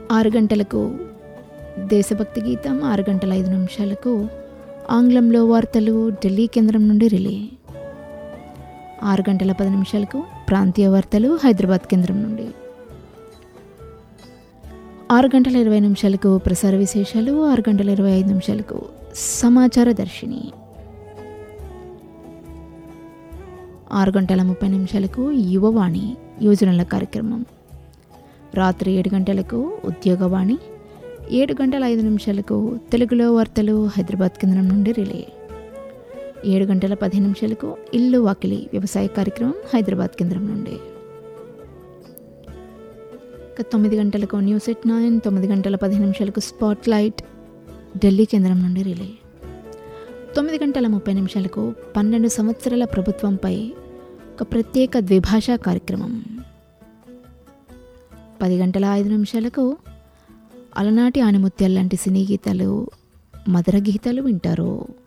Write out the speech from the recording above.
ఆరు గంటలకు దేశభక్తి గీతం ఆరు గంటల ఐదు నిమిషాలకు ఆంగ్లంలో వార్తలు ఢిల్లీ కేంద్రం నుండి రిలే ఆరు గంటల పది నిమిషాలకు ప్రాంతీయ వార్తలు హైదరాబాద్ కేంద్రం నుండి ఆరు గంటల ఇరవై నిమిషాలకు ప్రసార విశేషాలు ఆరు గంటల ఇరవై ఐదు నిమిషాలకు సమాచార దర్శిని ఆరు గంటల ముప్పై నిమిషాలకు యువవాణి యోజనల కార్యక్రమం రాత్రి ఏడు గంటలకు ఉద్యోగవాణి ఏడు గంటల ఐదు నిమిషాలకు తెలుగులో వార్తలు హైదరాబాద్ కేంద్రం నుండి రిలే ఏడు గంటల పది నిమిషాలకు ఇల్లు వాకిలి వ్యవసాయ కార్యక్రమం హైదరాబాద్ కేంద్రం నుండి ఇక తొమ్మిది గంటలకు న్యూస్ ఎట్ నైన్ తొమ్మిది గంటల పది నిమిషాలకు స్పాట్ లైట్ ఢిల్లీ కేంద్రం నుండి రిలే తొమ్మిది గంటల ముప్పై నిమిషాలకు పన్నెండు సంవత్సరాల ప్రభుత్వంపై ఒక ప్రత్యేక ద్విభాషా కార్యక్రమం పది గంటల ఐదు నిమిషాలకు అలనాటి ఆనిముత్యాలు లాంటి సినీ గీతాలు మధుర గీతాలు వింటారు